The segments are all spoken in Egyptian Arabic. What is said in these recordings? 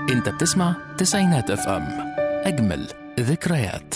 انت بتسمع تسعينات اف ام اجمل ذكريات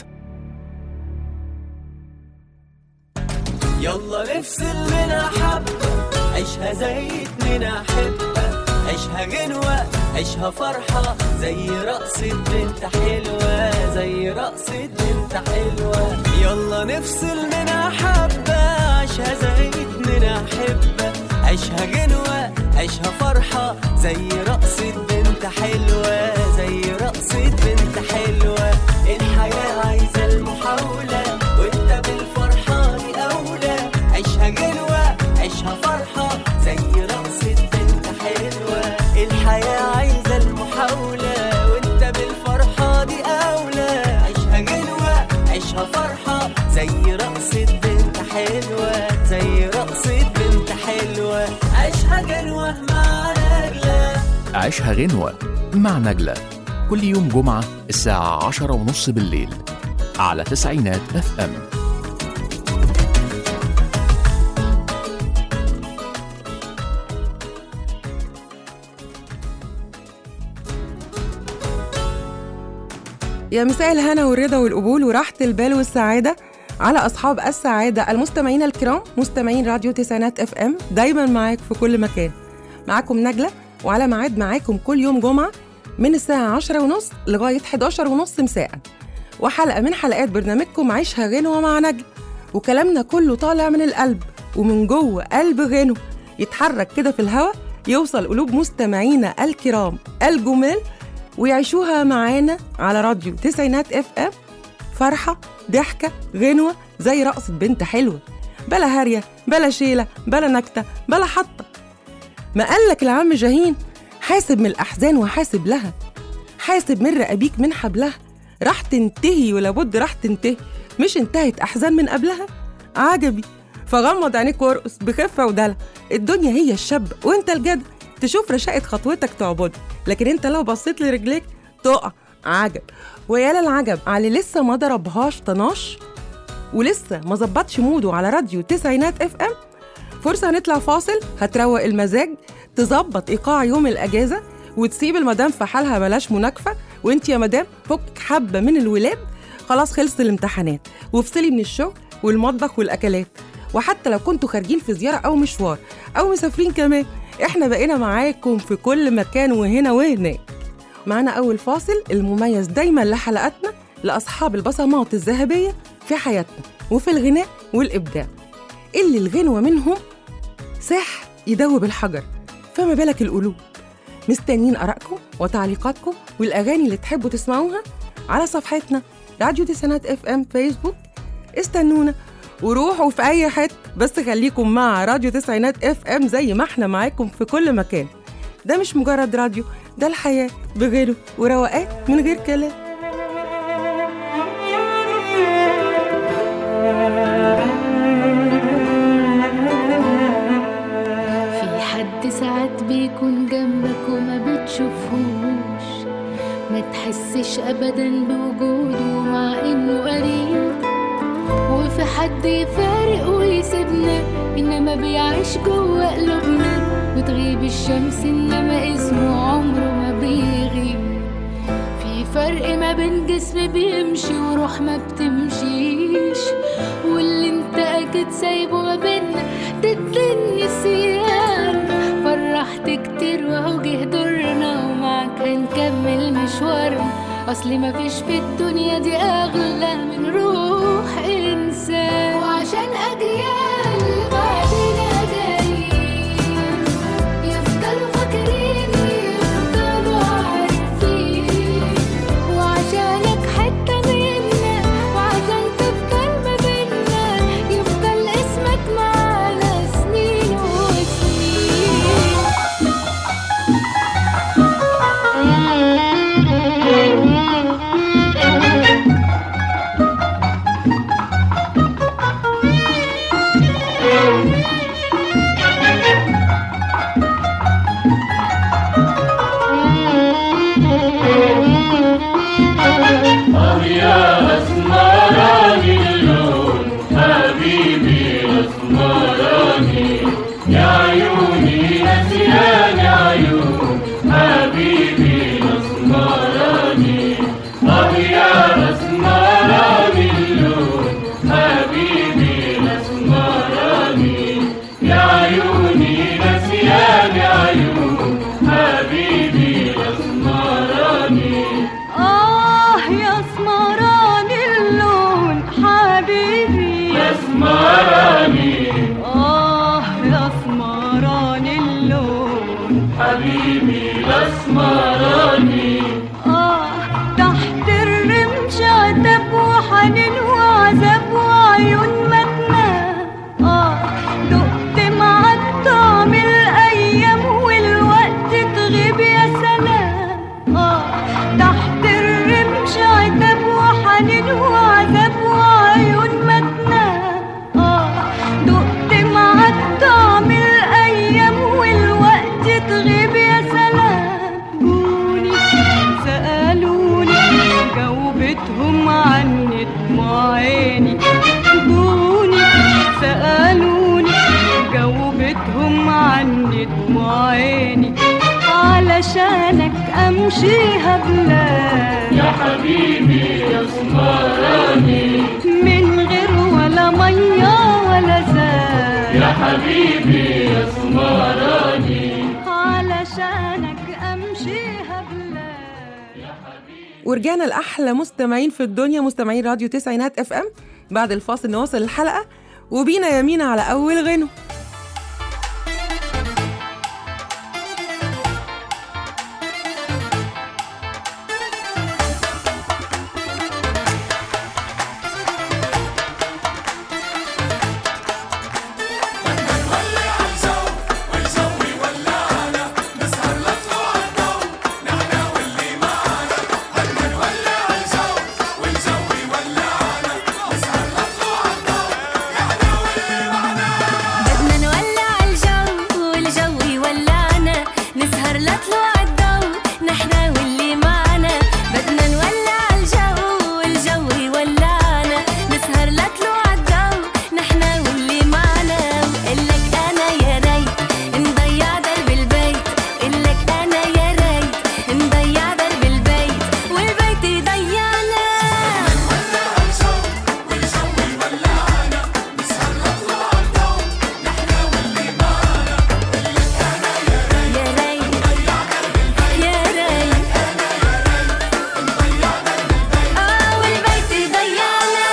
يلا نفصل منها حبة عيشها زي اتنين أحبة عيشها غنوة عيشها فرحة زي رقصة بنت حلوة زي رقصة بنت حلوة يلا نفصل منها حبة عيشها زي اتنين أحبة عيشها غنوة عيشها فرحة زي رقصة بنت حلوة زي رقصة بنت حلوة الحياة عايزة المحاولة وانت بالفرحة دي أولى عيشها غنوة عيشها فرحة زي رقصة بنت حلوة الحياة عايزة المحاولة وانت بالفرحة دي أولى عيشها غنوة عيشها فرحة زي رقصة بنت حلوة زي رقصة بنت حلوة عيشها غنوة مع نجلة عيشها غنوة مع نجلة كل يوم جمعة الساعة عشرة ونص بالليل على تسعينات اف ام يا مساء الهنا والرضا والقبول وراحة البال والسعادة على أصحاب السعادة المستمعين الكرام مستمعين راديو تسعينات اف ام دايما معاك في كل مكان معاكم نجلة وعلى ميعاد معاكم كل يوم جمعة من الساعة عشرة ونص لغاية 11 ونص مساء وحلقة من حلقات برنامجكم عيشها غنوة مع نجلة وكلامنا كله طالع من القلب ومن جوه قلب غنو يتحرك كده في الهوا يوصل قلوب مستمعينا الكرام الجمال ويعيشوها معانا على راديو تسعينات اف ام فرحة ضحكة غنوة زي رقصة بنت حلوة بلا هارية بلا شيلة بلا نكتة بلا حطة ما قالك العم جاهين حاسب من الأحزان وحاسب لها حاسب من رقابيك من حبلها راح تنتهي ولابد راح تنتهي مش انتهت أحزان من قبلها عجبي فغمض عينيك وارقص بخفة ودلع الدنيا هي الشاب وانت الجدع تشوف رشاقة خطوتك تعبد لكن انت لو بصيت لرجليك تقع عجب ويا للعجب على اللي لسه ما ضربهاش طناش ولسه ما ظبطش موده على راديو تسعينات اف ام فرصة هنطلع فاصل هتروق المزاج تظبط ايقاع يوم الاجازة وتسيب المدام في حالها بلاش مناكفة وانت يا مدام فك حبة من الولاد خلاص خلص الامتحانات وافصلي من الشغل والمطبخ والاكلات وحتى لو كنتوا خارجين في زيارة أو مشوار أو مسافرين كمان إحنا بقينا معاكم في كل مكان وهنا وهناك معانا أول فاصل المميز دايما لحلقاتنا لأصحاب البصمات الذهبية في حياتنا وفي الغناء والإبداع اللي الغنوة منهم ساح يدوب الحجر فما بالك القلوب مستنيين آرائكم وتعليقاتكم والأغاني اللي تحبوا تسمعوها على صفحتنا راديو تسعينات اف ام فيسبوك استنونا وروحوا في أي حتة بس خليكم مع راديو تسعينات اف ام زي ما احنا معاكم في كل مكان ده مش مجرد راديو ده الحياة بغيره وروقان من غير كلام في حد ساعات بيكون جنبك وما بتشوفهوش ما تحسش ابدا بوجوده مع انه قريب وفي حد يفارق ويسيبنا انما بيعيش جوه قلوبنا وتغيب الشمس انما اسمه عمره ما بيغيب في فرق ما بين جسم بيمشي وروح ما بتمشيش واللي انت اكيد سايبه ما بينا ضد النسيان فرحت كتير وهو جه دورنا ومعاك هنكمل مشوارنا اصل ما فيش في الدنيا دي اغلى من روح انسان وعشان اجيال بعدنا جايين يفضلوا فاكرين يفضلوا عارفين وعشانك حتة منا وعشان تفضل ما بينا يفضل اسمك معانا سنين وسنين آه تحت الرمش عتب وحنين وعذاب وعيون ما تنام آه دقت مع الطعم الأيام والوقت تغيب يا سلام آه تحت الرمش عتب وحنين وعذاب وعيون ما تنام آه دقت مع الطعم الأيام والوقت تغيب يا سلام جوني سألوني جاوبتهم عني دموع عيني جوني سألوني جاوبتهم عني دموع عيني علشانك أمشيها بلاد يا حبيبي يا سمراني من غير ولا مية ولا زاد يا حبيبي يا سمراني علشانك أمشيها بلاد ورجعنا لأحلى مستمعين في الدنيا مستمعين راديو تسعينات اف ام بعد الفاصل نواصل الحلقة وبينا يمين على أول غنو بدنا نولع الجو والجو يولعنا نسهر لطلوع الضو نحنا واللي معنا بدنا نولع الجو والجو يولعنا نسهر لطلوع الضو نحنا واللي معنا وقلك انا يا ريت نضيع درب البيت قلك انا يا ريت نضيع درب البيت والبيت يضيعنا يا ريت يا ريت اه والبيت ضيعنا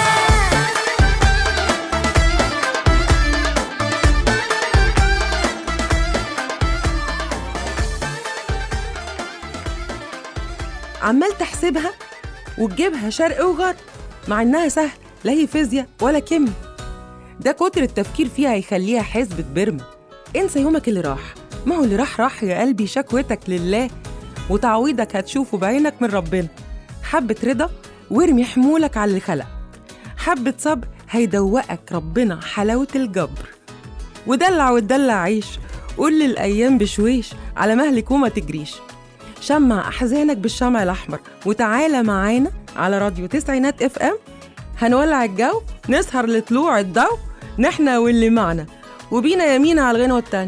عمال تحسبها وتجيبها شرق وغرب مع إنها سهل لا هي فيزياء ولا كيمياء ده كتر التفكير فيها هيخليها حسبة برمة انسى يومك اللي راح ما هو اللي راح راح يا قلبي شكوتك لله وتعويضك هتشوفه بعينك من ربنا حبة رضا وارمي حمولك على اللي خلق حبة صبر هيدوقك ربنا حلاوة الجبر ودلع وتدلع عيش قول للأيام بشويش على مهلك وما تجريش شمع أحزانك بالشمع الأحمر وتعالى معانا على راديو تسعينات اف ام هنولع الجو نسهر لطلوع الضو نحنا واللي معنا وبينا يمينا على الغنوة التانية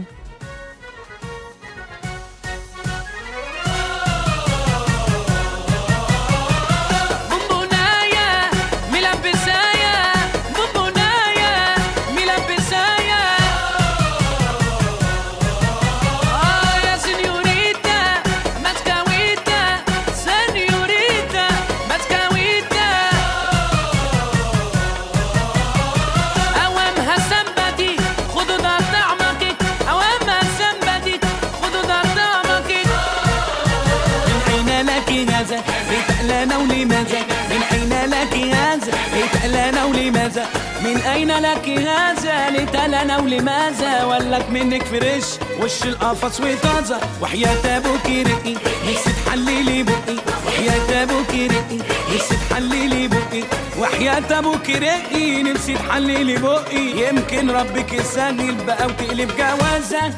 بونبونايا ملبسايا بونبونايا ملبسايا آه يا سنيوريتا ماسكاويتا سنيوريتا ماسكاويتا أوامها سمبتي خدوا دار طعمك أوامها سمبتي خدوا دار طعمك من أين لك هذا لتألنا ولماذا من أين لك هذا لتألنا ولماذا من أين لك هذا لتألنا ولماذا ولك منك فريش وش القفص وطازة وحياة أبوك رقي نفسي تحللي بقي وحياة أبوك رقي نفسي تحللي بقي وحياة أبوك رقي نفسي تحللي بقي يمكن ربك يسهل بقى وتقلب جوازة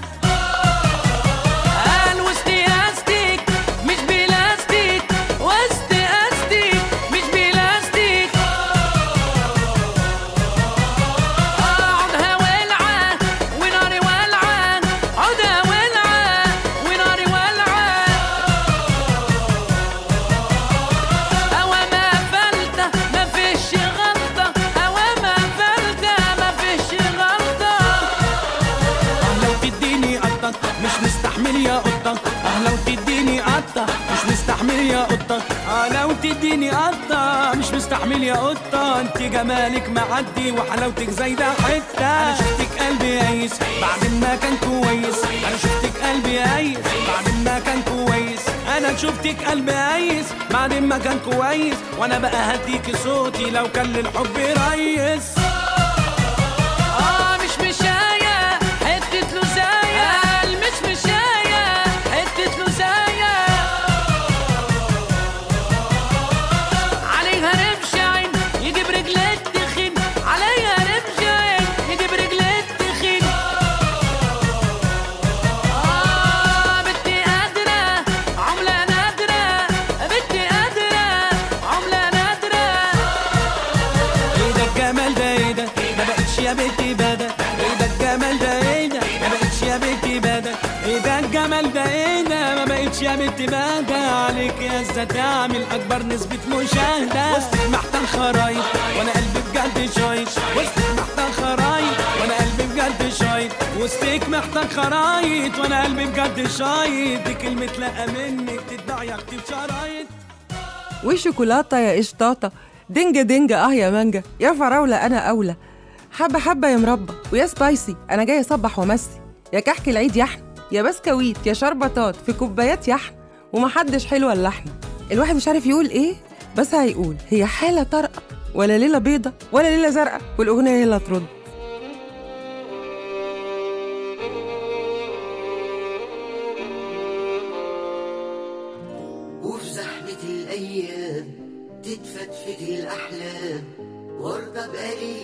قال وسط استيك مش بلاستيك وسط استيك مش بلاستيك عودها ولعة وناري ولعة عودها ولعة وناري ولعة أوا ما فلتة ما فيش غلطة أوا ما فلتة ما فيش غلطة اه لو تديني قطة مش مستحمل يا قطة اه لو تديني قطة مش مستحمل يا قطة اه لو تديني قطة مش مستحمل يا قطة انت جمالك معدي وحلاوتك زايدة حتة انا شفتك قلبي قايس بعد ما كان كويس انا شفتك قلبي قايس بعد ما كان كويس انا شفتك قلبي قايس بعد ما كان كويس وانا بقى هديك صوتي لو كان للحب ريس آه مش مشاية حتة لوزاية مش مشاية حتة لوزاية عليها رمش عين يجيب رجلات تخين عليها رمش عين يجيب رجلات تخين آه بنتي قادرة عملة نادرة بنتي قادرة عملة نادرة ايه ده الجمال ده ايه ده ما بقتش يا بنتي بدا ايه ده الجمال ده ايه ده ما بقتش يا بنتي بدا ايه ده الجمال ده ايه ده ما بقتش يا بنتي بدا عليك يا اسا تعمل اكبر نسبة مشاهدة وسطك محتاج خرايط وانا قلبي بجد شايط وسطك محتاج خرايط وانا قلبي بجد شايط وسطك محتاج خرايط وانا قلبي بجد شايط دي كلمة لا منك تتباع يا اختي بشرايط وشوكولاتة يا قشطاطة دنجة دنجة اه يا مانجا يا فراولة أنا أولى حبة حبة يا مربى ويا سبايسي أنا جاي أصبح وأمسي يا كحك العيد يحن يا بسكويت يا شربطات في كوبايات يحن ومحدش حلوة اللحن الواحد مش عارف يقول إيه بس هيقول هي حالة طارئة ولا ليلة بيضة ولا ليلة زرقاء والأغنية هي اللي ترد وفي زحمة الأيام تتفتفت الأحلام وارضى بقليل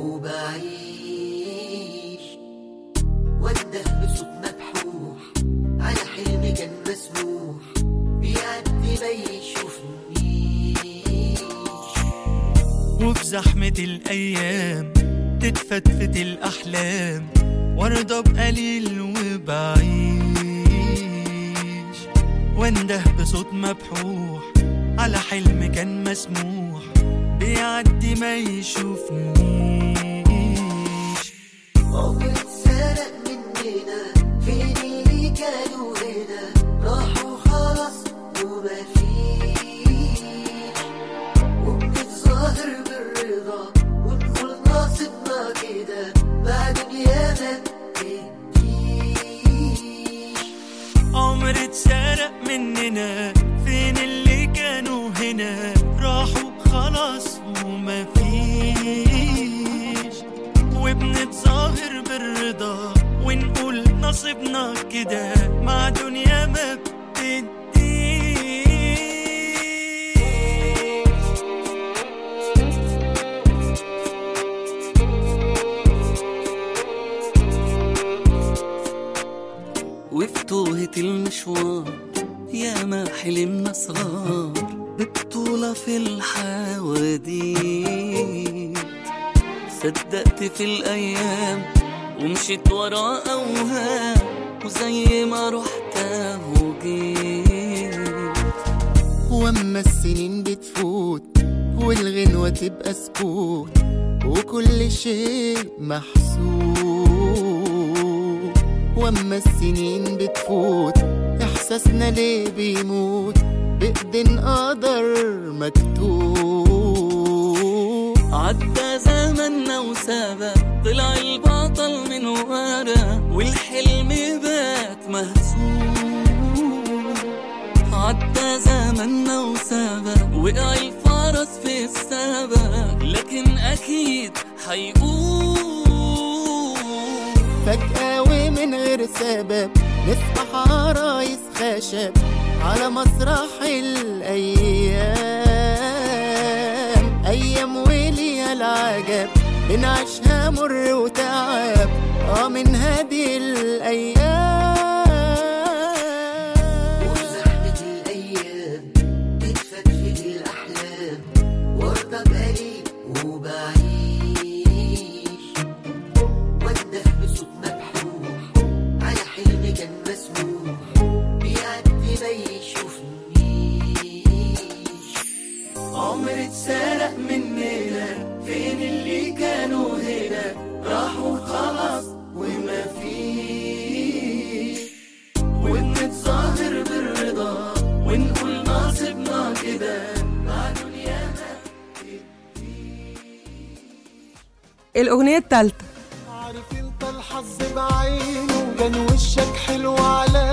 وبعيش وانده بصوت مبحوح على حلم كان مسموح بيعدي ما يشوفنيش وفي زحمة الأيام تتفتفت الأحلام وارضى بقليل وبعيش وانده بصوت مبحوح على حلم كان مسموح بيعدي ما يشوفنيش عمر اتسرق مننا فين اللي كانوا هنا راحوا خلاص وما فيش وبنتظاهر بالرضا ونقول ناصبنا كده مع دنيا ما بتديش عمر اتسرق مننا فين اللي كانوا هنا راحوا خلاص وما فيش وبنتظاهر بالرضا ونقول نصيبنا كده مع دنيا ما بتديش وفي توهة المشوار يا ما حلمنا صغار ببطولة في الحواديت صدقت في الأيام ومشيت ورا أوهام وزي ما رحت وجيت واما السنين بتفوت والغنوة تبقى سكوت وكل شيء محسوب واما السنين بتفوت احساسنا ليه بيموت بإيدين قدر مكتوب عدى زمننا وسابق طلع البطل من ورا والحلم بات مهزوم عدى زمننا وسابق وقع الفرس في السبق لكن أكيد حيقوم فجأة ومن غير سبب نصبح عرايس خشب على مسرح الأيام أيام وليها العجب بنعيشها مر وتعب اه من هذه الأيام وفي زحمة الأيام تتفتفت الأحلام وارضى بقليل وبعيش وانده بصوت مبحوح على حلم كان مسموح بيعدي ما يشوفنيش عمر اتسرق مننا فين اللي كانوا هنا راحوا خلاص وما فيش وبنتظاهر بالرضا ونقول ناصبنا كده مع دنيانا الأغنية التالتة عارف انت الحظ بعينه كان وشك حلو على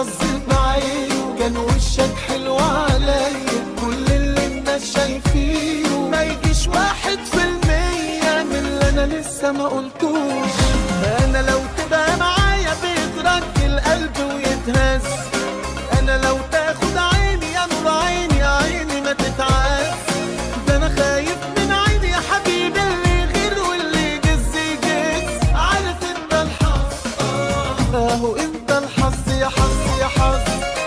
الحظ بعينه كان وشك حلو عليا كل اللي الناس شايفينه ما يجيش واحد في المية من اللي انا لسه ما قلتوش انا لو تبقى معايا بيترك القلب ويتهز انا لو تاخد عيني يا نور عيني يا عيني ما تتعز ده انا خايف من عيني يا حبيبي اللي غير واللي يجز يجز عارف انت الحظ آه، اهو انت الحظ يا حظ يا حظ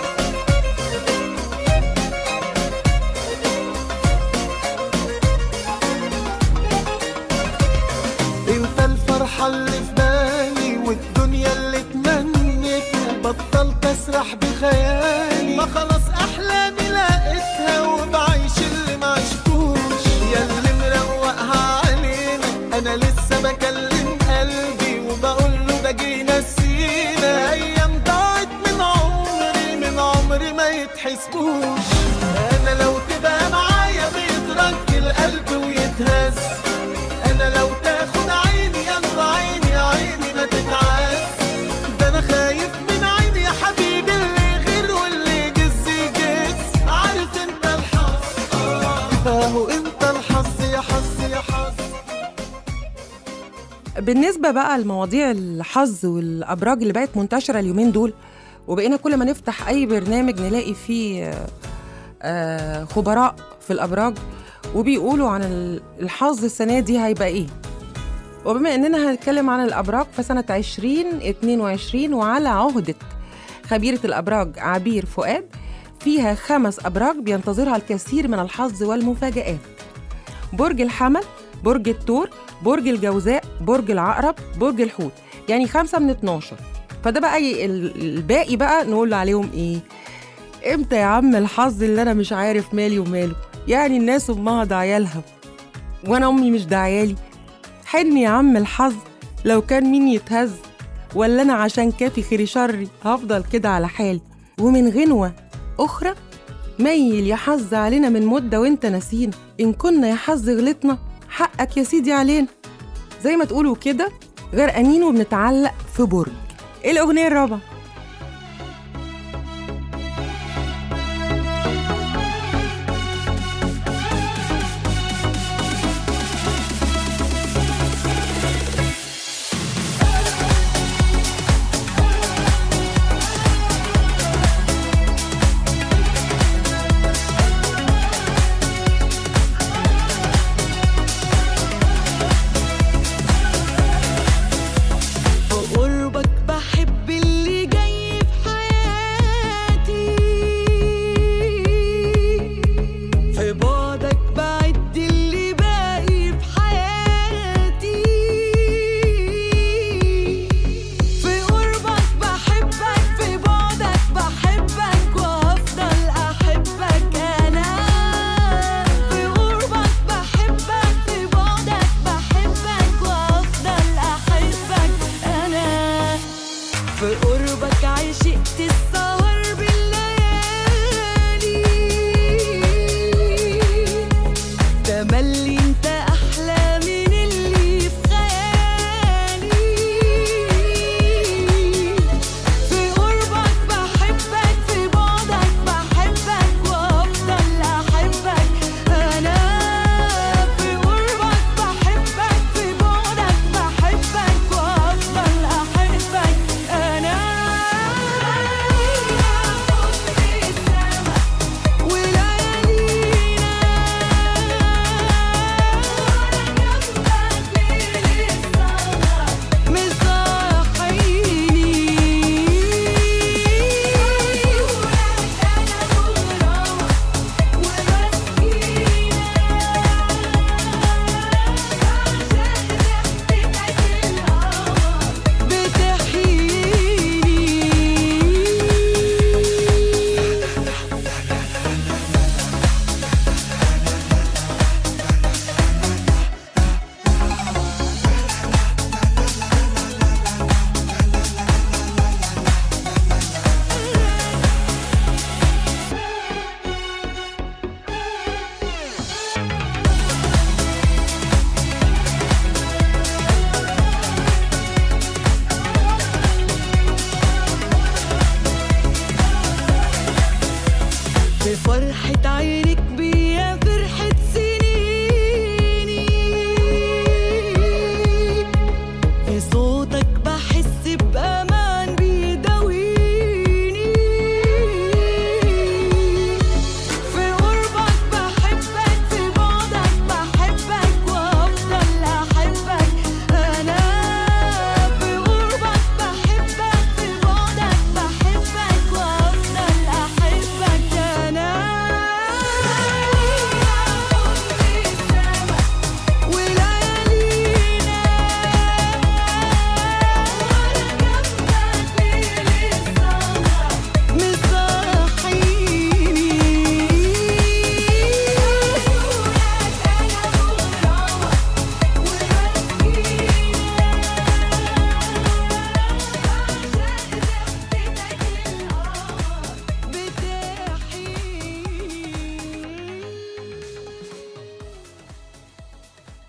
انت الفرحة اللي في بالي والدنيا اللي اتمنيتها بطلت اسرح بخيالي ما خلاص احلامي لقيتها وبعيش اللي ما عشتوش يا اللي مروقها علينا انا لسه بكلم قلبي وبقول له ده جينا نسينا ايام ضاعت من عمري من عمري ما يتحسبوش انا لو تبقى معايا بيترك القلب ويتهز انا لو تاخد عيني يا نور عيني يا عيني ما تتعز ده انا خايف من عيني يا حبيبي اللي غير واللي يجز يجز عارف انت الحظ آه، اهو انت الحظ يا حظ يا حظ بالنسبة بقى لمواضيع الحظ والأبراج اللي بقت منتشرة اليومين دول وبقينا كل ما نفتح أي برنامج نلاقي فيه آه، آه، خبراء في الأبراج وبيقولوا عن ال- الحظ السنة دي هيبقى إيه وبما إننا هنتكلم عن الأبراج فسنة 2022 وعلى عهدة خبيرة الأبراج عبير فؤاد فيها خمس أبراج بينتظرها الكثير من الحظ والمفاجآت برج الحمل برج الثور برج الجوزاء برج العقرب برج الحوت يعني خمسة من 12 فده بقى ي- ال- الباقي بقى نقول عليهم ايه امتى يا عم الحظ اللي انا مش عارف مالي وماله يعني الناس امها دعيالها وانا امي مش دعيالي حن يا عم الحظ لو كان مين يتهز ولا انا عشان كافي خيري شري هفضل كده على حالي ومن غنوة اخرى ميل يا حظ علينا من مدة وانت ناسينا إن كنا يا حظ غلطنا حقك يا سيدي علينا زي ما تقولوا كده غرقانين وبنتعلق في برج ايه الأغنية الرابعة؟ في قربك بحب اللي جاي في حياتي في بعدك بعد اللي باقي في حياتي في قربك بحبك في بعدك بحبك وهفضل احبك انا في قربك بحبك في بعدك بحبك وهفضل احبك انا في قربك عشقت السهر بالليالي تملي انت احلى من اللي في خيالي في قربك بحبك في بعدك بحبك وافضل احبك انا في قربك بحبك في بعدك بحبك وافضل احبك انا وليالينا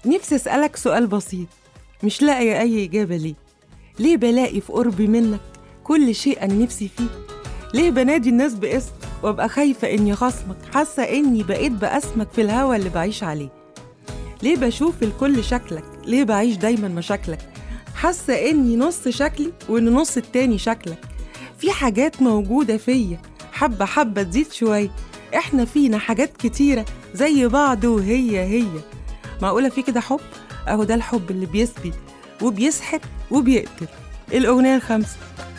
نفسي أسألك سؤال بسيط مش لاقية أي إجابة ليه ليه بلاقي في قربي منك كل شيء أنا نفسي فيه ليه بنادي الناس باسم وابقى خايفة إني خصمك حاسة إني بقيت بأسمك في الهوا اللي بعيش عليه ليه بشوف الكل شكلك ليه بعيش دايما مشاكلك حاسة إني نص شكلي وإن نص التاني شكلك في حاجات موجودة فيا حبة حبة تزيد شوية إحنا فينا حاجات كتيرة زي بعض وهي هي معقولة في كده حب؟ أهو ده الحب اللي بيسبي وبيسحب وبيقتل الأغنية الخامسة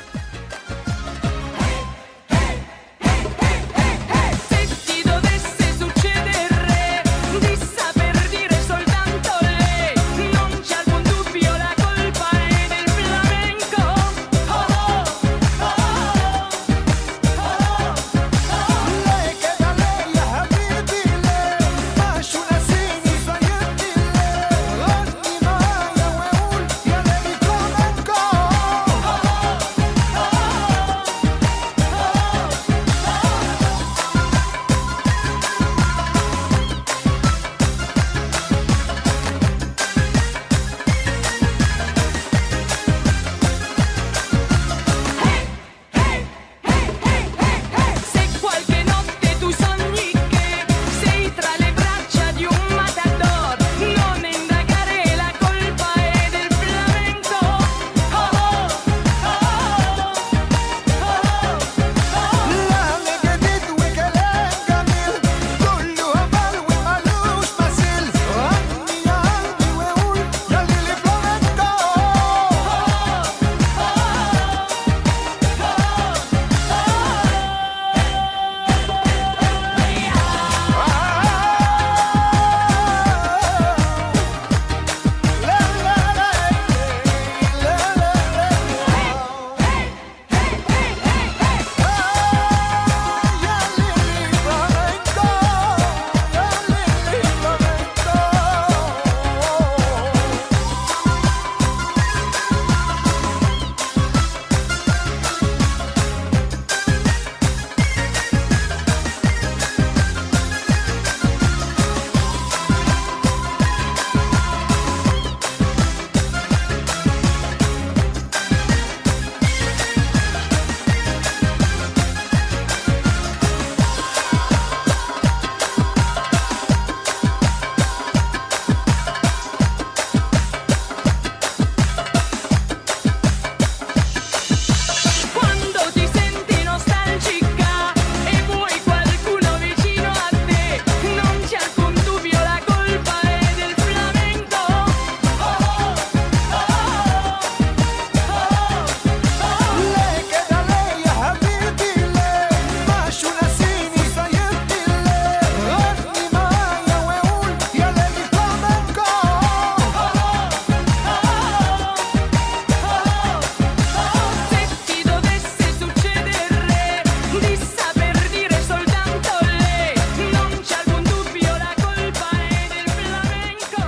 Se ti dovesse succedere di saper dire soltanto lei, non c'è alcun dubbio, la colpa è del flamenco. Oh, oh, oh, ليك يا ليل يا حبيبي ليه ما شو ناسيني زيني ليه غني معايا وقول يا ليل فلامنكو Se qualche notte tu sogni che sei tra le braccia di un matador, non indagare, la colpa è del flamenco. Oh, oh, oh, لهل جديد وكلام جميل كله هبل ومالوش مثيل غني يا قلبي وقول يا ليل فلامنكو Quando ti senti nostalgica e vuoi qualcuno vicino a te, non c'è alcun dubbio, la colpa è del flamenco. ليك يا ليل يا حبيبي ليه ما شو ناسيني زيني ليه غني معايا وقول يا ليل فلامنكو Se ti dovesse succedere di saper dire soltanto lei, non c'è alcun dubbio, la colpa è del flamenco.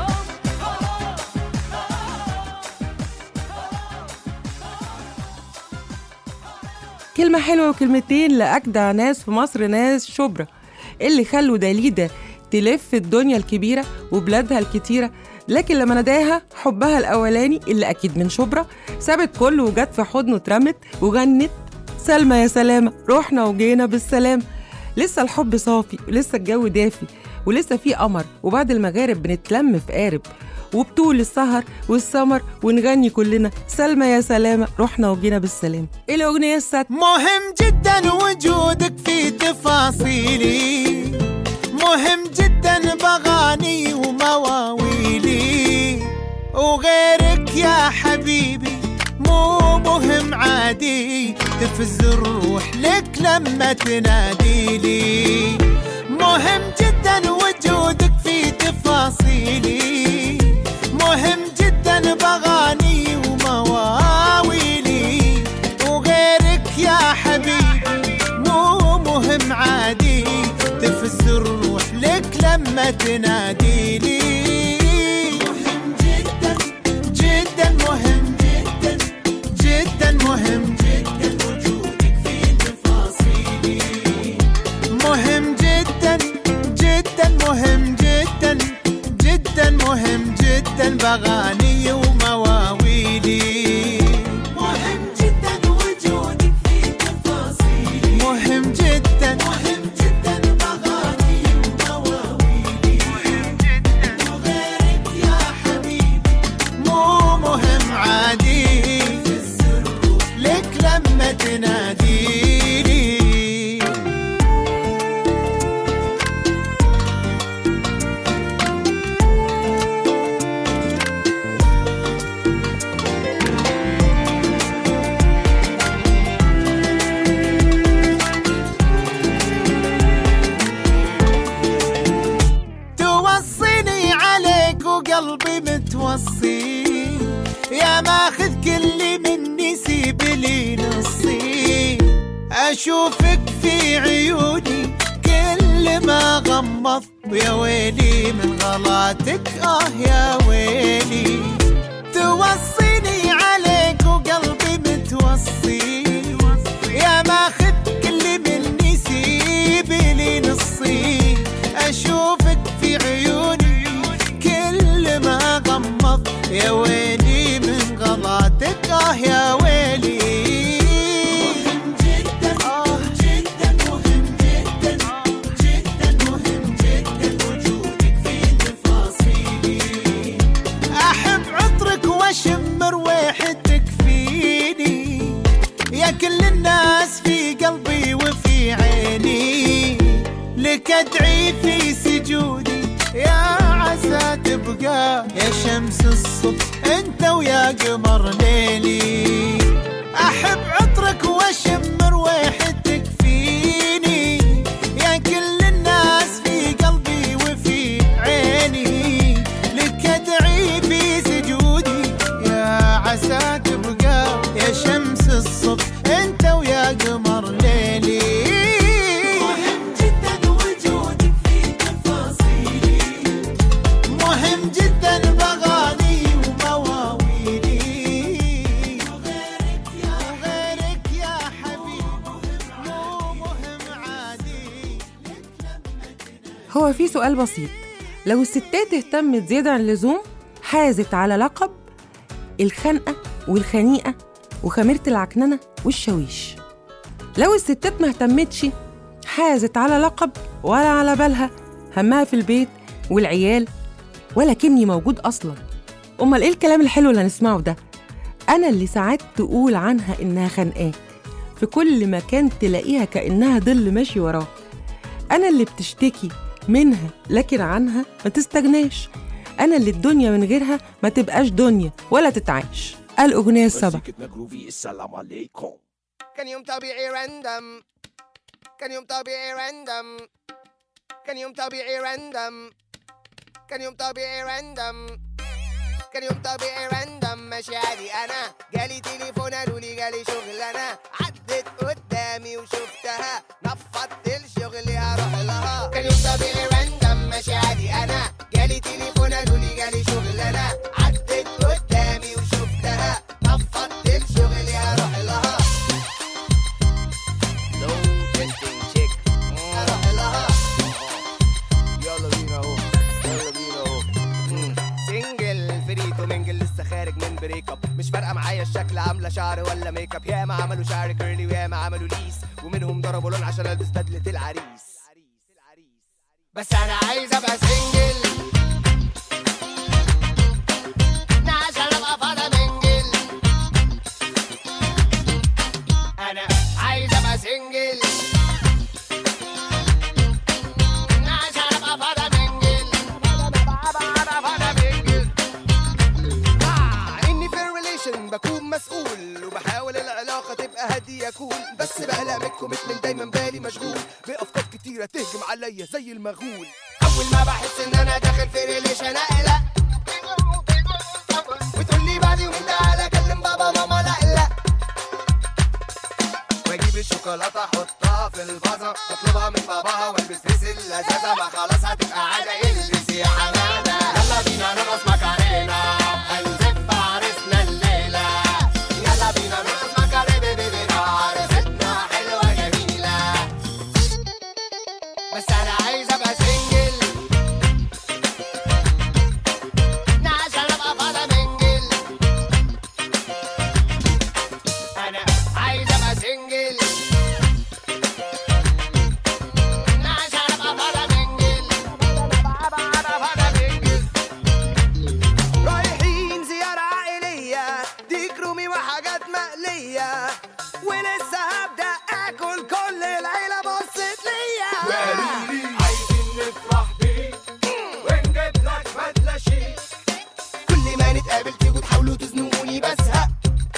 كلمة حلوة وكلمتين لأجدع ناس في مصر ناس شبرا اللي خلوا داليدا تلف الدنيا الكبيرة وبلادها الكتيرة لكن لما ناداها حبها الأولاني اللي أكيد من شبرا سابت كله وجت في حضنه اترمت وغنت سلمى يا سلامة روحنا وجينا بالسلام لسه الحب صافي ولسه الجو دافي ولسه في قمر وبعد المغارب بنتلم في قارب وبطول السهر والسمر ونغني كلنا سلمى يا سلامة روحنا وجينا بالسلام ايه الأغنية السادسة مهم جدا وجودك في تفاصيلي مهم جدا بغاني ومواويلي وغيرك يا حبيبي مو مهم عادي تفز الروح لك لما تناديلي مهم جدا وجودك في تفاصيلي مهم جدا بغاني ومواويلي وغيرك يا حبيبي مو مهم عادي تفز الروح لك لما تناديلي مهم جدا جدا مهم جدا جدا مهم جدا وجودك في تفاصيلي مهم جدا جدا مهم جدا جدا مهم جدا جدا بغاني ومواويلي مهم جدا وجودك في تفاصيلي مهم جدا مهم جدا بغاني ومواويلي مهم جدا وغيرك يا حبيبي مو مهم عادي في السرور لك لما تناديني توصيني عليك وقلبي متوصي يا ماخذ كل مني سيب لي نصي اشوفك في عيوني كل ما غمضت يا ويلي من غلاتك اه يا ويلي توصيني عليك وقلبي متوصي يا ماخذ كل مني سيب لي نصي اشوفك في عيوني كل ما غمض يا ويلي من غلاتك اه يا ويلي مهم جدا آه. جدا مهم جدا جدا مهم جدا وجودك في تفاصيلي احب عطرك واشم رويحتك فيني يا كل الناس في قلبي وفي عيني لك ادعي في سجودي يا عسى تبقى يا شمس الصبح انت ويا قمر ليلي احب عطرك واشم رويحتك فيني يا كل الناس في قلبي وفي عيني لك ادعي في سجودي يا عسى تبقى يا شمس الصبح انت ويا قمر ليلي مهم جدا وجودك في تفاصيلي مهم جدا بغاني ومواويلي وغيرك يا وغيرك يا حبيبي مو مهم عادي هو في سؤال بسيط لو الستات اهتمت زيادة عن اللزوم حازت على لقب الخنقة والخنيقة وخميرة العكننة والشويش لو الستات ما اهتمتش حازت على لقب ولا على بالها همها في البيت والعيال ولا كني موجود أصلا أمال إيه الكلام الحلو اللي هنسمعه ده أنا اللي ساعات تقول عنها إنها خنقاك في كل مكان تلاقيها كأنها ظل ماشي وراه أنا اللي بتشتكي منها لكن عنها ما تستغناش أنا اللي الدنيا من غيرها ما تبقاش دنيا ولا تتعاش الأغنية السبع كان يوم طبيعي راندم كان يوم طبيعي راندم كان يوم طبيعي راندم كان يوم طبيعي راندم كان يوم طبيعي راندم ماشي عادي انا جالي تليفون قالوا لي جالي شغلانه عدت قدامي وشفتها نفضت الشغل هروح لها كان يوم طبيعي راندم ماشي عادي انا جالي تليفون قالوا لي جالي شغلانه عدت قدامي وشفتها نفضت الشغل هروح لها لو تنتين شيك هروح لها يلا بينا اهو يلا بينا اهو مم. سنجل فريتو منجل لسه خارج من بريك اب مش فارقه معايا الشكل عامله شعر ولا ميك اب ياما عملوا شعر كيرلي وياما عملوا ليس ومنهم ضربوا لون عشان البس بدله العريس بس انا عايز ابقى سنجل عشان ابقى فاضي منجل انا عايز ابقى سنجل عشان ابقى فاضي منجل ابقى فاضي منجل آه، اني في الريليشن بكون مسؤول وبحاول العلاقه تبقى هاديه كول بس بقلق من الكوميتمنت دايما بالي مشغول بافكار كتيره تهجم عليا زي المغول اول ما بحس ان انا داخل في ريليشن اقلق وتقول لي بعد يومين تعالى كلم بابا ماما لا لا واجيب الشوكولاته احطها في الفازه واطلبها من باباها والبس ريس اللذاذه ما خلاص هتبقى عاده البس يا حماده يلا بينا نرقص ماكارينا هنزف عرسنا الليله يلا بينا نرقص ماكارينا بيبي عرستنا حلوه جميله بس انا عايز ابقى سنجل ولسه هبدأ اكل كل العيلة بصت ليا وقالولي عايزين نفرح بيك ونجيب لك بدلة شيك كل ما نتقابل تيجوا تحاولوا تزنقوني بزهق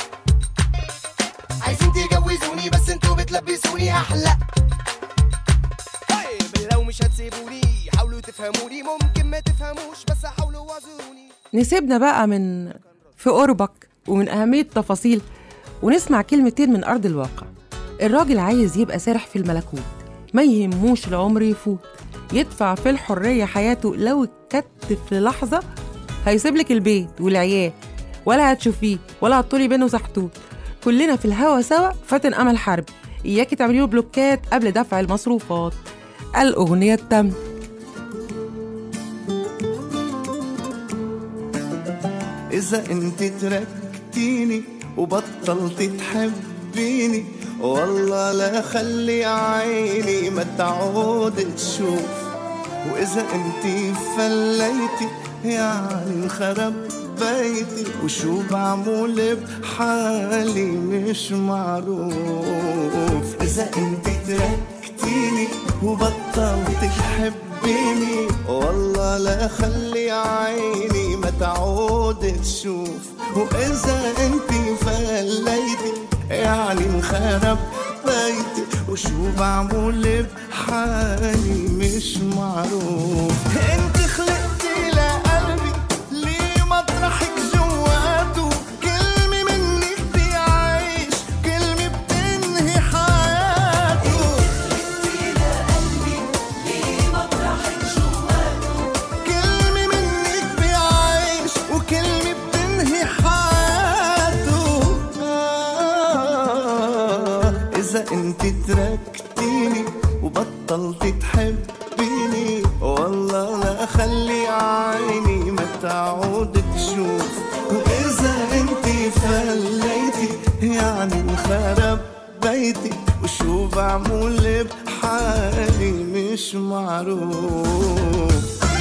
عايزين تجوزوني بس انتوا بتلبسوني احلى طيب لو مش هتسيبوني حاولوا تفهموني ممكن ما تفهموش بس حاولوا وزوني نسيبنا بقى من في قربك ومن أهمية التفاصيل ونسمع كلمتين من أرض الواقع الراجل عايز يبقى سارح في الملكوت ما يهموش العمر يفوت يدفع في الحرية حياته لو اتكتف للحظة هيسيب لك البيت والعيال ولا هتشوفيه ولا هتطولي بينه سحتوت كلنا في الهوا سوا فاتن أمل حرب إياكي تعملي له بلوكات قبل دفع المصروفات الأغنية التامة إذا أنت تركتيني وبطلت تحبيني والله لا خلي عيني ما تعود تشوف وإذا أنت فليتي يعني انخرب بيتي وشو بعمل بحالي مش معروف إذا أنت تركتيني وبطلت تحبيني والله لا خلي عيني ما تعود تشوف وإذا أنت فليتي يعني انخرب بيتي وشو بعمل بحالي مش معروف انت خلقتي لقلبي ليه مطرحك جواته كلمة منك بيعيش كلمة بتنهي حياته كلمة منك بيعيش وكلمة بتنهي حياته آه إذا أنت تركتيني وبطلت تحبيني والله لا خلي عيني ما تعود تشوف وإذا أنت فليتي يعني انخرب بيتي وشو بعمل بحالي مش معروف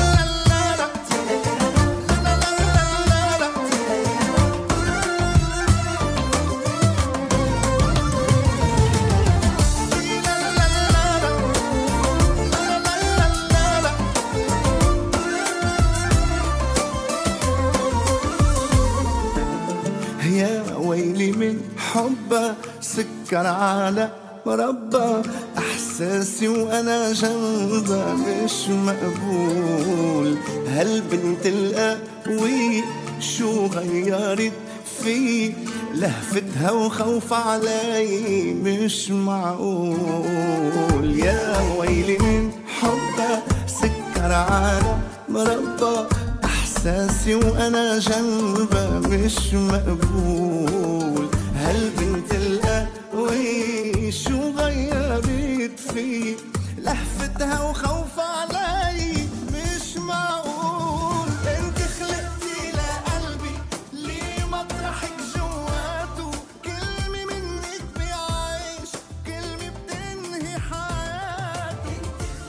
يا ويلي من حبه سكر على مربى احساسي وانا جنبها مش مقبول هالبنت القوي شو غيرت في لهفتها وخوف علي مش معقول يا ويلي من حبها سكر على مربى احساسي وانا جنبها مش مقبول هالبنت القوي شو غيرت في لهفتها وخوف علي مش معقول انت خلقتي لقلبي ليه مطرحك جواته كلمة منك بيعيش كلمة بتنهي حياته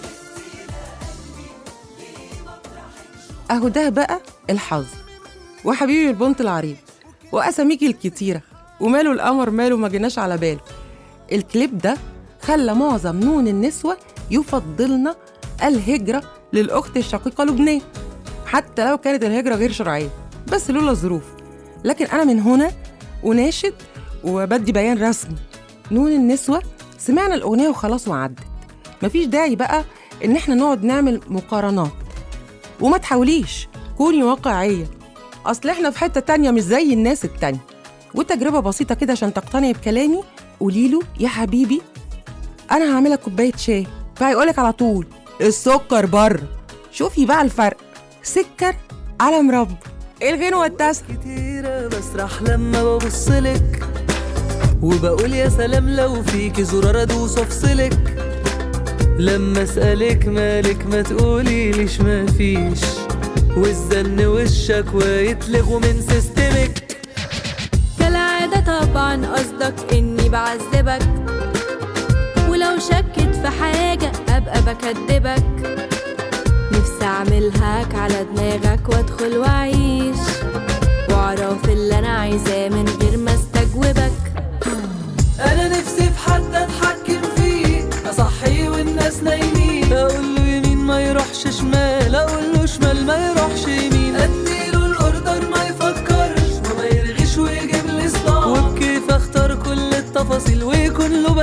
اهو ده بقى الحظ وحبيبي البنت العريض واساميكي الكتيره وماله القمر ماله ما جيناش على باله الكليب ده خلى معظم نون النسوة يفضلنا الهجرة للأخت الشقيقة لبنان حتى لو كانت الهجرة غير شرعية بس لولا الظروف لكن أنا من هنا أناشد وبدي بيان رسمي نون النسوة سمعنا الأغنية وخلاص وعدت مفيش داعي بقى إن إحنا نقعد نعمل مقارنات وما تحاوليش كوني واقعية أصل إحنا في حتة تانية مش زي الناس التانية وتجربة بسيطة كده عشان تقتنعي بكلامي قوليله يا حبيبي أنا هعملك كوباية شاي فهيقولك على طول السكر بره شوفي بقى الفرق سكر على مربى الغنوة التاسعة كتيرة بسرح لما ببصلك وبقول يا سلام لو فيكي زرار ادوس افصلك لما اسألك مالك ما تقولي ليش ما فيش والزن والشكوى يتلغوا من سيستمك كالعادة طبعا قصدك اني بعذبك ولو شكت في حاجة ابقى بكدبك نفسي اعملهاك على دماغك وادخل واعيش واعرف اللي انا عايزاه من غير ما استجوبك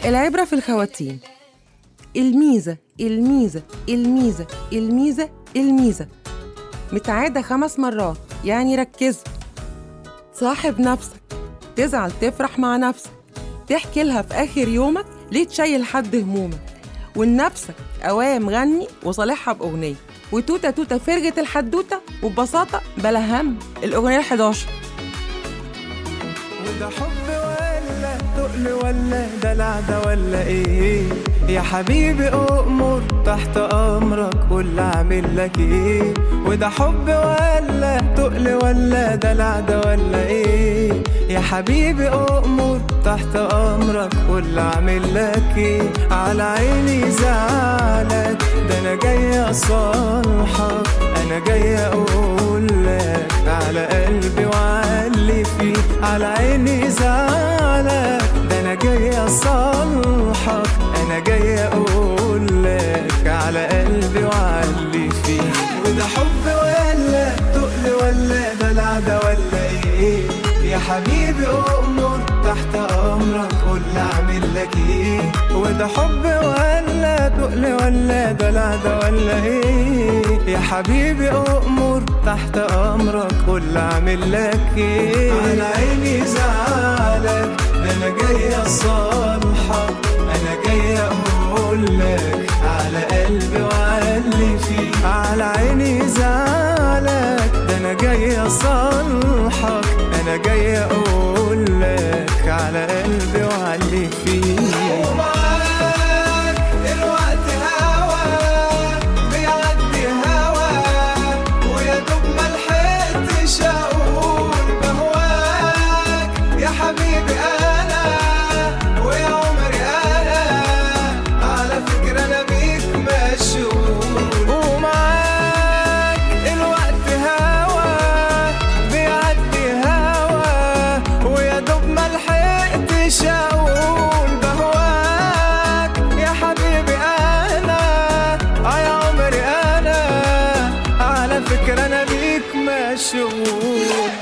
العبرة في الخواتيم الميزة الميزة الميزة الميزة الميزة متعادة خمس مرات يعني ركزوا صاحب نفسك تزعل تفرح مع نفسك تحكي لها في آخر يومك ليه تشيل حد همومك ولنفسك أوام غني وصالحها بأغنية وتوتة توتة فرجة الحدوتة وببساطة بلا هم الأغنية 11 وده حب ولا تقل ولا دلع ده ولا ايه يا حبيبي أؤمر تحت أمرك قول أعمل لك إيه وده حب ولا تقل ولا دلع ده ولا إيه يا حبيبي أؤمر تحت أمرك قول أعمل لك إيه على عيني زعلك ده أنا جاي أصالحك أنا جاي أقول لك على قلبي وعلي فيه على عيني زعلك ده أنا جاي أصالحك أنا جاي أقول لك على قلبي وعلي فيه وده حب ولا تقل ولا دلع ده ولا إيه يا حبيبي أؤمر تحت أمرك قول أعمل لك إيه وده حب ولا تقل ولا دلع ده ولا إيه يا حبيبي أؤمر تحت أمرك قول أعمل لك إيه على عيني زعلك ده أنا جاي أصالحك أنا جاي أقول لك على قلبي وعلي فيه على عيني زعلك ده أنا جاي أصالحك أنا جاي أقول لك على قلبي وعلي فيه ومعاك الوقت هوا بيعدي هوا ويا دوب ما لحقتش اقول بهواك يا حبيبي انا ويا عمري انا على فكره انا بيك مشغول ومعاك الوقت هوا بيعدي هوا ويا دوب ما لحقتش اقول بهواك يا حبيبي انا اه يا عمري انا على فكره انا بيك مشغول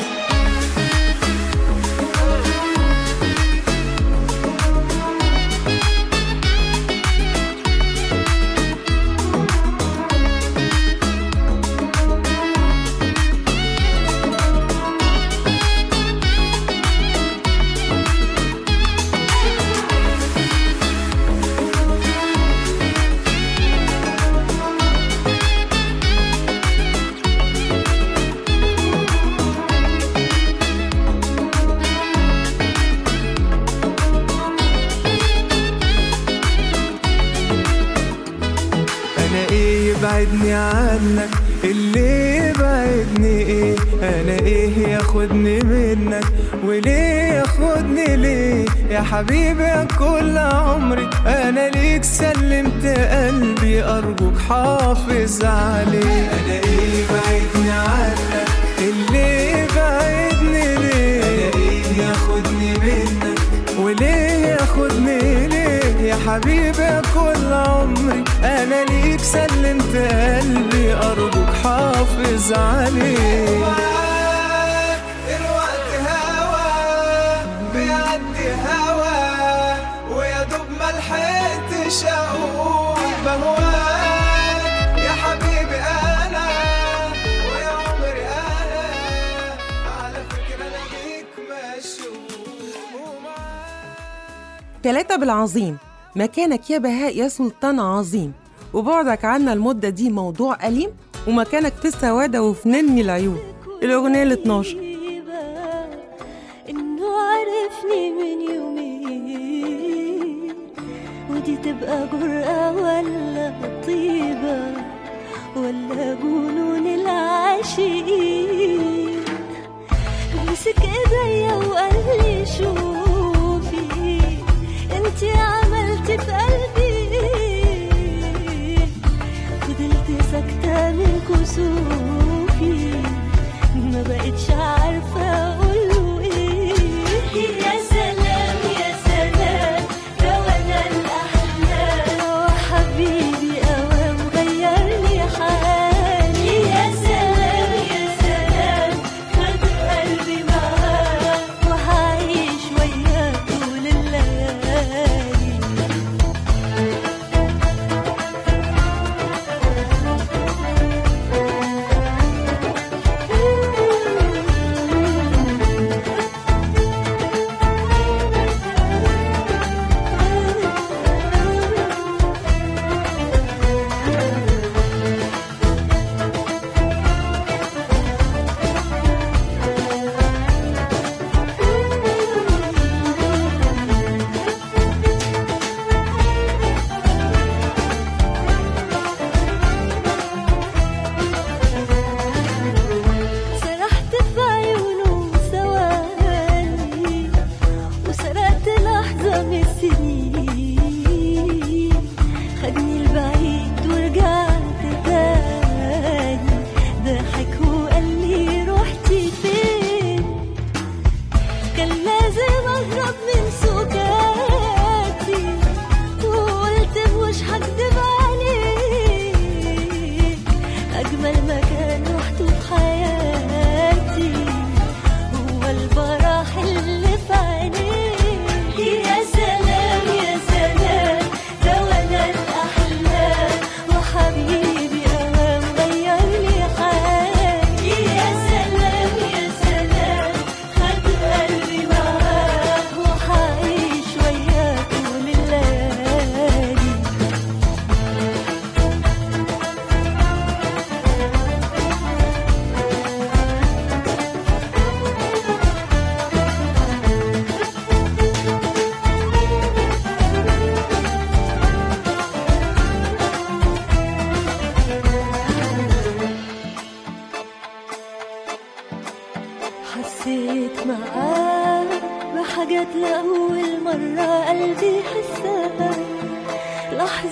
انا ايه يبعدني عنك اللي يبعدني ايه انا ايه ياخدني منك وليه ياخدني ليه يا حبيبي يا كل عمري انا ليك سلمت قلبي ارجوك حافظ عليه انا ايه يبعدني عنك اللي يبعدني ليه انا ايه ياخدني منك وليه ياخدني ليه يا حبيبي يا كل عمري انا ليك سلمت قلبي ارجوك حافظ عليه الوقت هوا بيعدي هوا ويا دوب ما لحقتش اقول بهواك يا حبيبي انا ويا عمري انا على فكره انا بيك مشغول تلاتة بالعظيم مكانك يا بهاء يا سلطان عظيم وبعدك عنا المدة دي موضوع أليم ومكانك في السوادة وفي نني العيون الأغنية ال 12 انه عرفني من يومين ودي تبقى جرأة ولا طيبة ولا جنون العاشقين مسك ايديا وقال لي شوفي انتي عملتي في قلبي فضلت ساكتة من كسوفي ما بقتش عارفة أقوله إيه يا سلام يا سلام ده ولا الأحلام وحبيبي أوام غيرني حالي يا سلام يا سلام خد قلبي معاه وهعيش وياه طول الليالي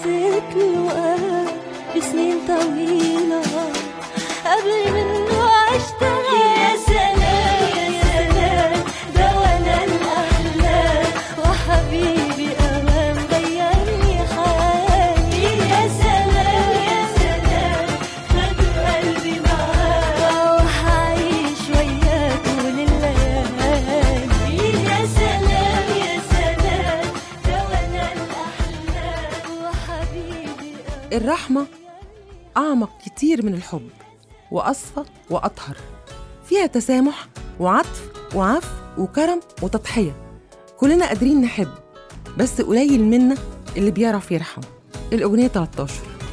حسيت له بسنين طويلة قبل منه عشتها يا سلام يا سلام ده وانا الأحلام وحبيبي أوام غيرني حالي يا سلام يا سلام خد قلبي معاه وحعيش وياه طول الليالي يا سلام يا سلام ده وانا الأحلام وحبيبي الرحمة أعمق كتير من الحب وأصفى وأطهر فيها تسامح وعطف وعفو وكرم وتضحية كلنا قادرين نحب بس قليل منا اللي بيعرف يرحم الأغنية 13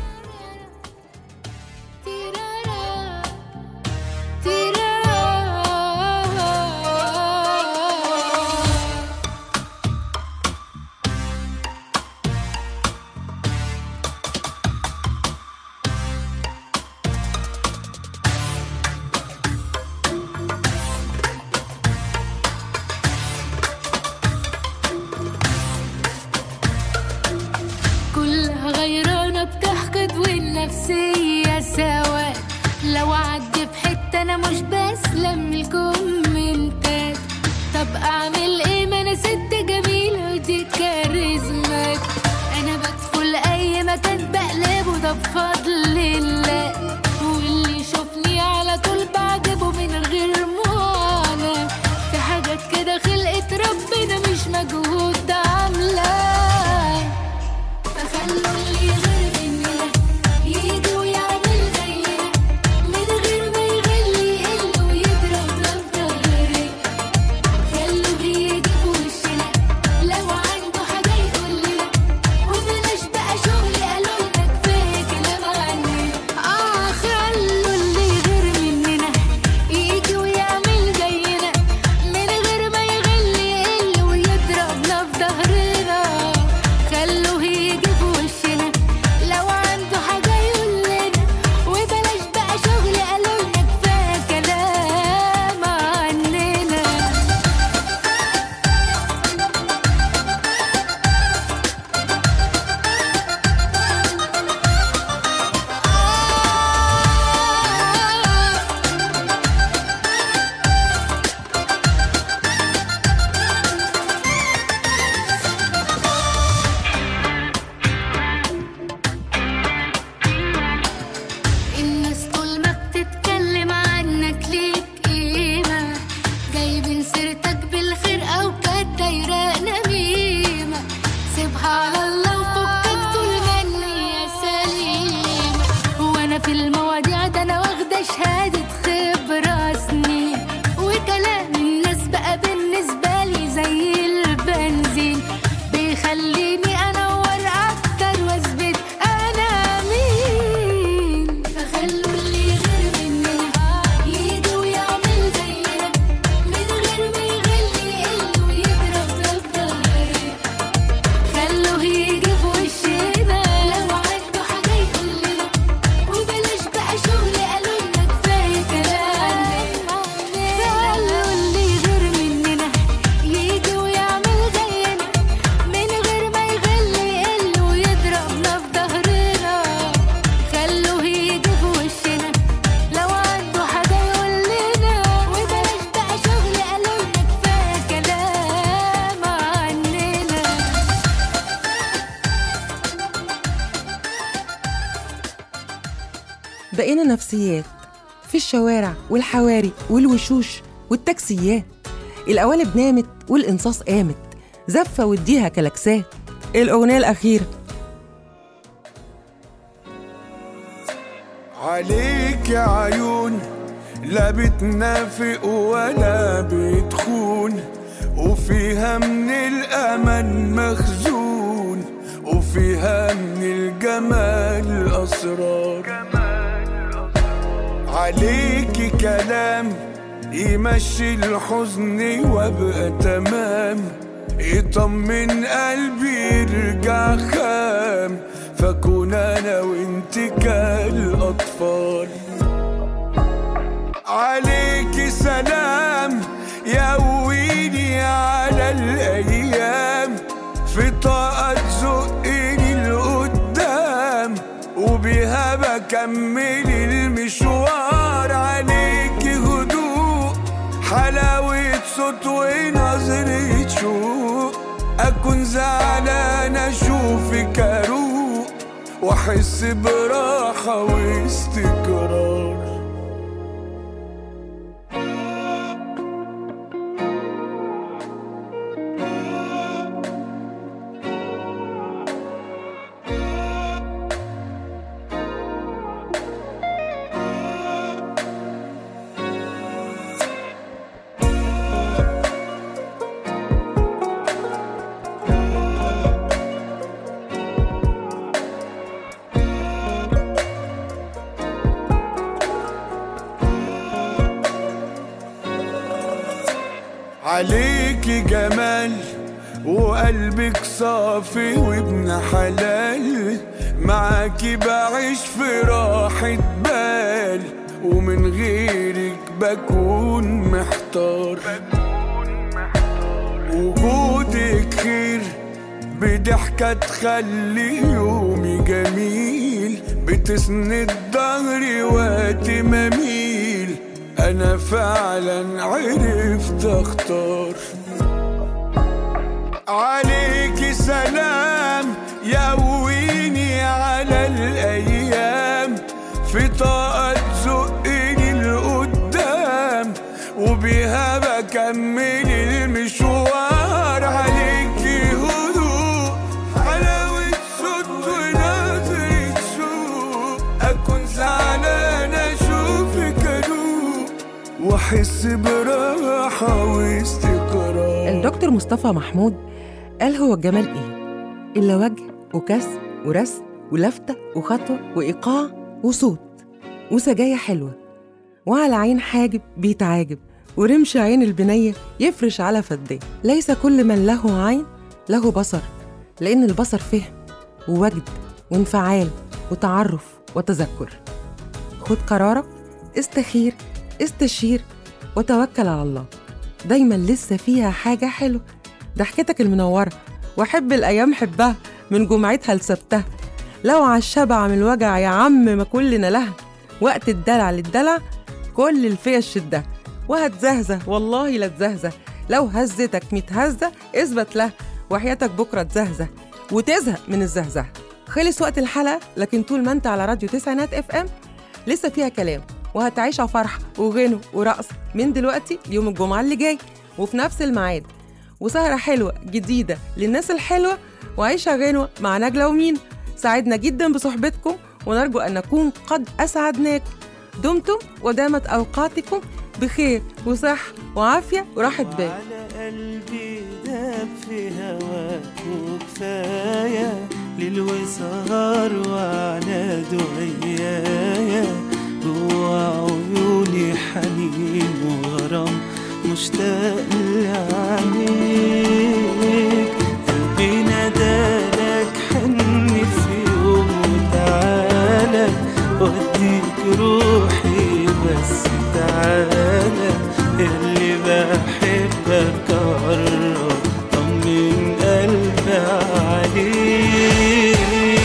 كلها غيرانة بتحقد والنفسية سواد لو عدي في حتة أنا مش بسلم الكومنتات طب أعمل إيه ما أنا ست جميلة ودي كاريزمات أنا بدخل أي مكان بقلبه ده بفضل الله واللي يشوفني على طول بعجبه من غير معاناة في حاجات كده خلقت ربنا مش مجهود ده عاملاه فخلوا اللي غير مننا يجي ويعمل زينا من غير ما يغلي يقل ويضرب ضهري خلوا يجي في وشنا لو عنده حاجة يقول لنا وبلاش بقى شغل قالوا لنا كفاية كلام عننا اه خلوا اللي غير مننا يجي ويعمل زينا من غير ما يغلي يقل ويضربنا في ظهرنا خلوه يجي في وشنا لو عنده حاجة يقول لنا وبلاش بقى شغل قالوا لنا كفاية كلام عننا الناس طول ما بتتكلم عنك ليك قيمة جايبين سيرتك بالخير أو كانت دايرة نميمة سيبها على الله وفكك طول مني يا سليمة وأنا في المواضيع ده أنا واخدة شهادة خبرة سنين وكلام الناس بقى بالنسبة لي زي البنزين بيخليني أنور أكتر وأثبت أنا مين فخلوا اللي غير مننا يجي ويعمل زينا من غير ما يغلي يقل ويضرب ضهري خلوه يجي في وشنا لو عنده حاجة يقول لنا وبلاش بقى شغل قالوا لنا كفاية كلام خلوا اللي غير مننا يجي ويعمل زينا من غير ما يغلي يقل ويضربنا في ظهرنا خلوه يجي في وشنا لو عنده حاجة يقول لنا وبلاش بقى شغل قالوا لنا كفاية كلام عننا بقينا نفسيات في الشوارع والحواري والوشوش والتاكسيات القوالب نامت والإنصاص قامت زفة واديها كلاكسات الأغنية الأخيرة عليك يا عيون لا بتنافق ولا بتخون وفيها من الأمل مخزون وفيها من الجمال أسرار عليك كلام يمشي الحزن وابقى تمام يطمن قلبي يرجع خام فكون انا وانت كالاطفال عليك سلام يقويني على الايام في طاقة تزقني لقدام وبيها بكمل المشوار عليك هدوء حلاوة صوت ونظرة شوق أكون زعلان أشوفك أروق وأحس براحة واستقرار عليكي جمال وقلبك صافي وابن حلال معاكي بعيش في راحة بال ومن غيرك بكون محتار وجودك خير بضحكة تخلي يومي جميل بتسند ظهري وقت ما اميل انا فعلا عرفت اختار عليكي سلام يقويني على الايام في طاقة تزقني لقدام وبيها بكمل المشوار عليكي هدوء حلاوة صوت ونظرة سوق أكون زعلان أشوفك أدوق وأحس براحة واستقرار الدكتور مصطفى محمود قال هو الجمال ايه الا وجه وكسر ورسم ولفتة وخطوة وإيقاع وصوت وسجاية حلوة وعلى عين حاجب بيتعاجب ورمش عين البنية يفرش على فديه ليس كل من له عين له بصر لأن البصر فهم ووجد وانفعال وتعرف وتذكر خد قرارك استخير استشير وتوكل على الله دايما لسه فيها حاجة حلوة ضحكتك المنورة وأحب الأيام حبها من جمعتها لسبتها لو على الشبع من الوجع يا عم ما كلنا لها وقت الدلع للدلع كل الفيا شدها وهتزهزه والله لا تزهزه لو هزتك متهزة اثبت له وحياتك بكرة تزهزه وتزهق من الزهزه خلص وقت الحلقة لكن طول ما انت على راديو تسعينات اف ام لسه فيها كلام وهتعيشها فرحة وغنى ورقص من دلوقتي ليوم الجمعة اللي جاي وفي نفس الميعاد وسهرة حلوة جديدة للناس الحلوة وعيشها غنوة مع نجلة ومين سعدنا جدا بصحبتكم ونرجو أن نكون قد أسعدناكم دمتم ودامت أوقاتكم بخير وصحة وعافية وراحة بال قلبي داب في هواك وكفاية ليل وسهر وعناد ويايا جوا عيوني حنين وغرام مشتاق لعينيك قلبي نادالك حن في يوم وتعالى وديك روحي بس تعالى اللي بحبك قرب طمن قلبي عليك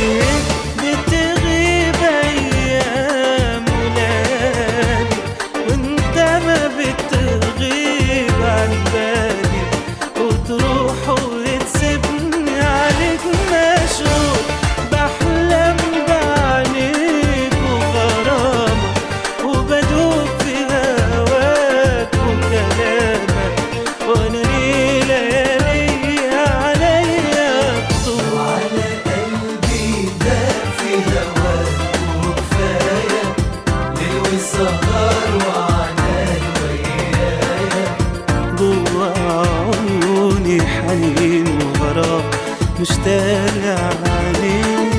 بتغيب ايام ولادي وانت ما بتغيب عن بالي وتروح وتسيبني عليك مشغول بحلم بعينيك وغرامك وبدوب في هواك وكلامك وانا ليه ليالي عليا طول على قلبي داب في هواك وكفايه ليل والسهر وعناد ويايا جوا عيوني حنين وغرام مشتاق عليك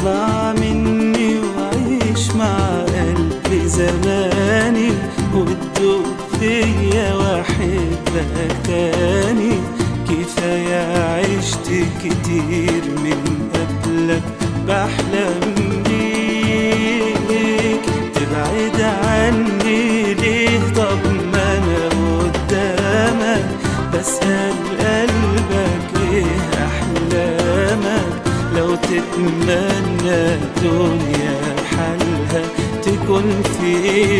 اسمع مني وعيش مع قلبي زماني وتدوب فيا واحبك تاني كفاية عشت كتير من قبلك بحلم بيك تبعد عني ليه طب ما انا قدامك بسأل قلبك ايه احلامك لو تتمنى الدنيا حالها تكون في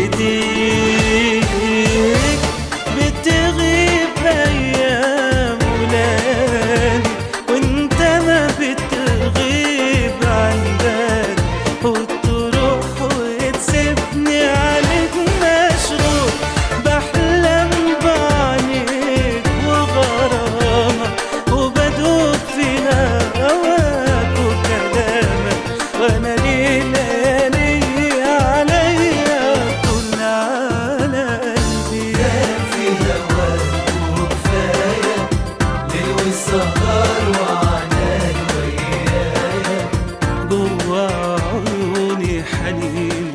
ايديك بتغيب ايام ولادي وانت ما بتغيب عن بالي وتروح وتسيبني عليك مشغول بحلم بعينيك وغرامك وبدوب في هواك وكلامك وانا ليه ليالي عليا طول على قلبي في هواك وكفاية ليل والسهر وعناك ويايا جوا عيوني حنين